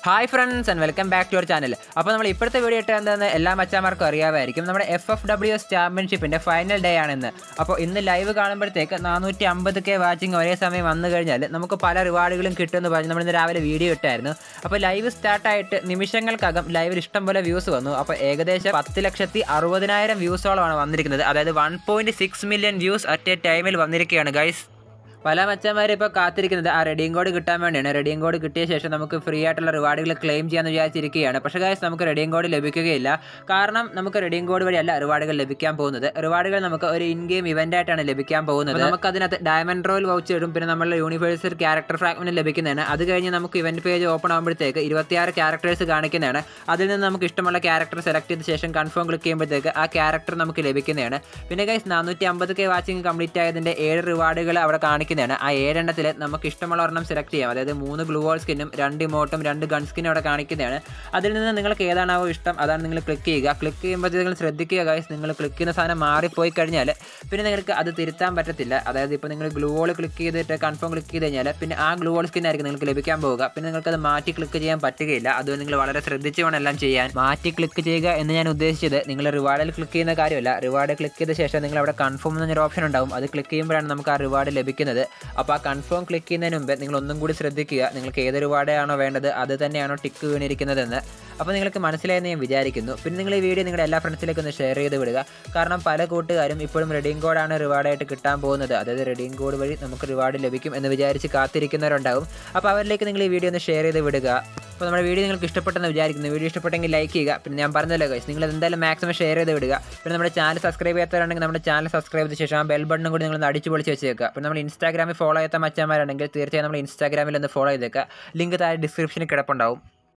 hi friends and welcome back to our channel അപ്പോൾ നമ്മൾ ഇപ്പോഴത്തെ വീഡിയോ ഇട്ട് എന്താണെന്ന് എല്ലാ മച്ചാമാർക്കും അറിയാമായിരിക്കും നമ്മുടെ എഫ് എഫ് ഡബ്ല്യു എസ് ചാമ്പ്യൻഷിപ്പിൻ്റെ ഫൈനൽ ഡേ ആണെന്ന് അപ്പോൾ ഇന്ന് ലൈവ് കാണുമ്പോഴത്തേക്ക് നാനൂറ്റി അമ്പത് കെ വാച്ചിങ് ഒരേ സമയം വന്നു കഴിഞ്ഞാൽ നമുക്ക് പല റിവാർഡുകളും കിട്ടുമെന്ന് പറഞ്ഞ് നമ്മൾ ഇന്ന് രാവിലെ വീഡിയോ ഇട്ടായിരുന്നു അപ്പോൾ ലൈവ് സ്റ്റാർട്ടായിട്ട് നിമിഷങ്ങൾക്കകം ലൈവിൽ ഇഷ്ടം പോലെ വ്യൂസ് വന്നു അപ്പോൾ ഏകദേശം പത്ത് ലക്ഷത്തി അറുപതിനായിരം വ്യൂസോളമാണ് വന്നിരിക്കുന്നത് അതായത് one point six million views at a ടൈമിൽ വന്നിരിക്കുകയാണ് ഗൈസ് പല മച്ചന്മാരും ഇപ്പോൾ കാത്തിരിക്കുന്നത് ആ റെഡിയും കോഡ് കിട്ടാൻ വേണ്ടിയാണ് റെഡിയും കോഡ് കിട്ടിയ ശേഷം നമുക്ക് ഫ്രീ ആയിട്ടുള്ള റിവാർഡുകൾ ക്ലെയിം ചെയ്യാമെന്ന് വിചാരിച്ചിരിക്കുകയാണ് പക്ഷേ ഗൈസ് നമുക്ക് റെഡിയും കോഡ് ലഭിക്കുകയില്ല കാരണം നമുക്ക് റെഡിയും കോഡ് വഴിയല്ല റിവാർഡുകൾ ലഭിക്കാൻ പോകുന്നത് റിവാർഡുകൾ നമുക്ക് ഒരു ഇൻ ഗെയിം ഇവന്റ് ആയിട്ടാണ് ലഭിക്കാൻ പോകുന്നത് നമുക്ക് അതിനകത്ത് ഡയമണ്ട് റോയിൽ വൗച്ച് ഇടും പിന്നെ നമ്മളുടെ യൂണിവേഴ്സൽ ക്യാരക്ടർ ഫ്രാഗ്മെന്റ് ലഭിക്കുന്നതാണ് അത് കഴിഞ്ഞ് നമുക്ക് ഇവന്റ് പേജ് ഓപ്പൺ ആകുമ്പോഴത്തേക്ക് ഇരുപത്തിയാറ് ക്യാരക്ടേഴ്സ് കാണിക്കുന്നതാണ് അതിൽ നിന്ന് നമുക്ക് ഇഷ്ടമുള്ള ക്യാരക്ടർ സെലക്ട് ചെയ്ത ശേഷം കൺഫേം ക്ലിക്ക് ചെയ്യുമ്പോഴത്തേക്ക് ആ ക്യാരക്ടർ നമുക്ക് ലഭിക്കുന്നതാണ് പിന്നെ ഗൈസ് നാനൂറ്റി അമ്പത് കെ വാച്ചിങ് കംപ്ലീറ്റ് ആയതിൻ്റെ ഏഴ് റിവാർഡുകൾ അവിടെ കാണിക്കുന്നതാണ് ആ ഏഴെണ്ണത്തിൽ നമുക്ക് ഇഷ്ടമുള്ള ഒരെണ്ണം സെലക്ട് ചെയ്യാം അതായത് മൂന്ന് ഗ്ലൂ വോൾ സ്കിന്നും രണ്ട് ഇമോട്ടും രണ്ട് ഗൺ സ്കിന്നും അവിടെ കാണിക്കുന്നതാണ് അതിൽ നിന്ന് നിങ്ങൾക്ക് ഏതാണാവോ ഇഷ്ടം അതാണ് നിങ്ങൾ ക്ലിക്ക് ചെയ്യുക ക്ലിക്ക് ചെയ്യുമ്പോഴത്തേക്ക് നിങ്ങൾ ശ്രദ്ധിക്കുക ഗൈസ് നിങ്ങൾ ക്ലിക്ക് ചെയ്യുന്ന സാധനം മാറിപ്പോയി കഴിഞ്ഞാൽ പിന്നെ നിങ്ങൾക്ക് അത് തിരുത്താൻ പറ്റത്തില്ല അതായത് ഇപ്പോൾ നിങ്ങൾ ഗ്ലൂ വോൾ ക്ലിക്ക് ചെയ്തിട്ട് കൺഫേം ക്ലിക്ക് ചെയ്ത് കഴിഞ്ഞാൽ പിന്നെ ആ ഗ്ലൂ വോൾ സ്കിൻ ആയിരിക്കും നിങ്ങൾക്ക് ലഭിക്കാൻ പോവുക പിന്നെ നിങ്ങൾക്ക് അത് മാറ്റി ക്ലിക്ക് ചെയ്യാൻ പറ്റുകയില്ല അതുകൊണ്ട് നിങ്ങൾ വളരെ ശ്രദ്ധിച്ച് വേണം എല്ലാം ചെയ്യാൻ മാറ്റി ക്ലിക്ക് ചെയ്യുക എന്ന് ഞാൻ ഉദ്ദേശിച്ചത് നിങ്ങൾ റിവാർഡിൽ ക്ലിക്ക് ചെയ്യുന്ന കാര്യമല്ല റിവാർഡ് ക്ലിക്ക് ചെയ്ത ശേഷം നിങ്ങൾ അവിടെ കൺഫേം എന്നൊരു ഓപ്ഷൻ ഉണ്ടാവും അത് ക്ലിക്ക് ചെയ്യുമ്പോഴാണ് നമുക്ക് ആ റിവാർഡ് ലഭിക്കുന്നത് അപ്പോൾ ആ കൺഫേം ക്ലിക്ക് ചെയ്യുന്നതിന് മുമ്പ് നിങ്ങൾ ഒന്നും കൂടി ശ്രദ്ധിക്കുക നിങ്ങൾക്ക് ഏത് റിവാർഡാണോ വേണ്ടത് അത് തന്നെയാണോ ടിക്ക് വീണിരിക്കുന്നതെന്ന് അപ്പോൾ നിങ്ങൾക്ക് മനസ്സിലായെന്ന് ഞാൻ വിചാരിക്കുന്നു പിന്നെ നിങ്ങൾ ഈ വീഡിയോ നിങ്ങളുടെ എല്ലാ ഫ്രണ്ട്സിലേക്കും ഒന്ന് ഷെയർ ചെയ്ത് വിടുക കാരണം പല കൂട്ടുകാരും ഇപ്പോഴും റെഡീം കോഡാണ് റിവാർഡായിട്ട് കിട്ടാൻ പോകുന്നത് അതായത് റെഡീം കോഡ് വഴി നമുക്ക് റിവാർഡ് ലഭിക്കും എന്ന് വിചാരിച്ച് കാത്തിരിക്കുന്നവരുണ്ടാവും അപ്പോൾ അവരിലേക്ക് നിങ്ങൾ ഈ വീഡിയോ ഒന്ന് ഷെയർ ചെയ്ത് വിടുക അപ്പോൾ നമ്മുടെ വീഡിയോ നിങ്ങൾക്ക് ഇഷ്ടപ്പെട്ടെന്ന് വിചാരിക്കുന്നു വീഡിയോ ഇഷ്ടപ്പെട്ടെങ്കിൽ ലൈക്ക് ചെയ്യുക പിന്നെ ഞാൻ പറഞ്ഞല്ലോ ഗൈസ് നിങ്ങൾ എന്തായാലും മാക്സിമം ഷെയർ ചെയ്ത് വിടുക പിന്നെ നമ്മുടെ ചാനൽ സബ്സ്ക്രൈബ് ചെയ്യാത്തവരുണ്ടെങ്കിൽ നമ്മുടെ ചാനൽ സബ്സ്ക്രൈബ് ചെയ്ത ശേഷം ആ ബെൽ ബട്ടണും കൂടി നിങ്ങൾ അടിച്ചു പൊളിച്ച് വെച്ചേക്കുക പിന്നെ നമ്മൾ ഇൻസ്റ്റാഗ്രാമിൽ ഫോളോ ചെയ്യാത്ത മച്ചന്മാരുണ്ടെങ്കിൽ തീർച്ചയായും നമ്മൾ ഇൻസ്റ്റാഗ്രാമിൽ ഒന്ന് ഫോളോ ചെയ്തേക്കുക ലിങ്ക് താഴെ ഡിസ്ക്രിപ്ഷനിൽ കിടപ്പുണ്ടാവും